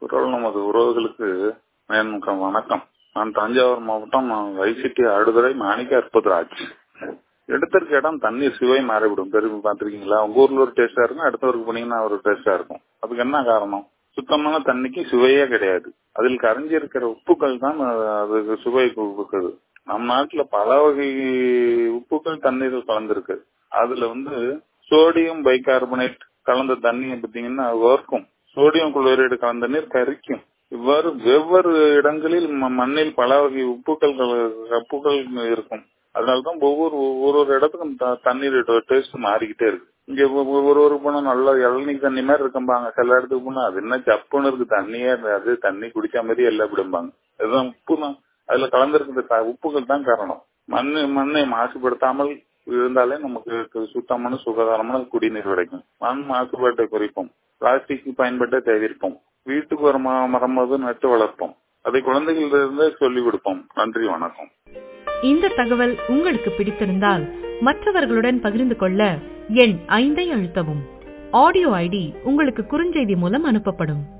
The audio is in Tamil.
குரல் நமது உறவுகளுக்கு மேன்முகம் வணக்கம் நான் தஞ்சாவூர் மாவட்டம் வைசிட்டி ஆடுதுறை மாணிக்க அற்புதராஜ் எடுத்திருக்க இடம் தண்ணீர் சுவை மாறிவிடும் பெருமை பார்த்திருக்கீங்களா உங்க ஊர்ல ஒரு டேஸ்டா இருக்கும் அடுத்த ஊருக்கு போனீங்கன்னா ஒரு டேஸ்டா இருக்கும் அதுக்கு என்ன காரணம் சுத்தமான தண்ணிக்கு சுவையே கிடையாது அதில் கரைஞ்சிருக்கிற உப்புக்கள் தான் அதுக்கு சுவை கொடுக்குது நம் நாட்டுல பல வகை உப்புக்கள் தண்ணீரில் கலந்திருக்கு அதுல வந்து சோடியம் பைகார்பனேட் கலந்த தண்ணியை பார்த்தீங்கன்னா ஓர்க்கும் சோடியம் குளோரைடு கலந்த நீர் கரிக்கும் இவ்வாறு வெவ்வேறு இடங்களில் மண்ணில் பல வகை உப்புக்கள் உப்புக்கள் இருக்கும் அதனாலதான் ஒவ்வொரு ஒரு ஒரு இடத்துக்கும் தண்ணீர் டேஸ்ட் மாறிக்கிட்டே இருக்கு இங்க ஒரு ஒரு போனா நல்லா இளநீர் தண்ணி மாதிரி இருக்கும்பாங்க சில இடத்துக்கு போனா அது என்ன சப்புன்னு இருக்கு தண்ணியே அது தண்ணி குடிச்ச மாதிரி எல்லாம் விடும்பாங்க அதுதான் உப்பு தான் அதுல கலந்திருக்கிற உப்புகள் தான் காரணம் மண்ணு மண்ணை மாசுபடுத்தாமல் இருந்தாலே நமக்கு சுத்தமான சுகாதாரமான குடிநீர் கிடைக்கும் மண் மாசுபாட்டை குறைப்போம் பிளாஸ்டிக் பயன்பட்டை தவிர்ப்போம் வீட்டுக்கு ஒரு மரம் நட்டு வளர்ப்போம் அதை குழந்தைகளிலிருந்து சொல்லிக் கொடுப்போம் நன்றி வணக்கம் இந்த தகவல் உங்களுக்கு பிடித்திருந்தால் மற்றவர்களுடன் பகிர்ந்து கொள்ள எண் ஐந்தை அழுத்தவும் ஆடியோ ஐடி உங்களுக்கு குறுஞ்செய்தி மூலம் அனுப்பப்படும்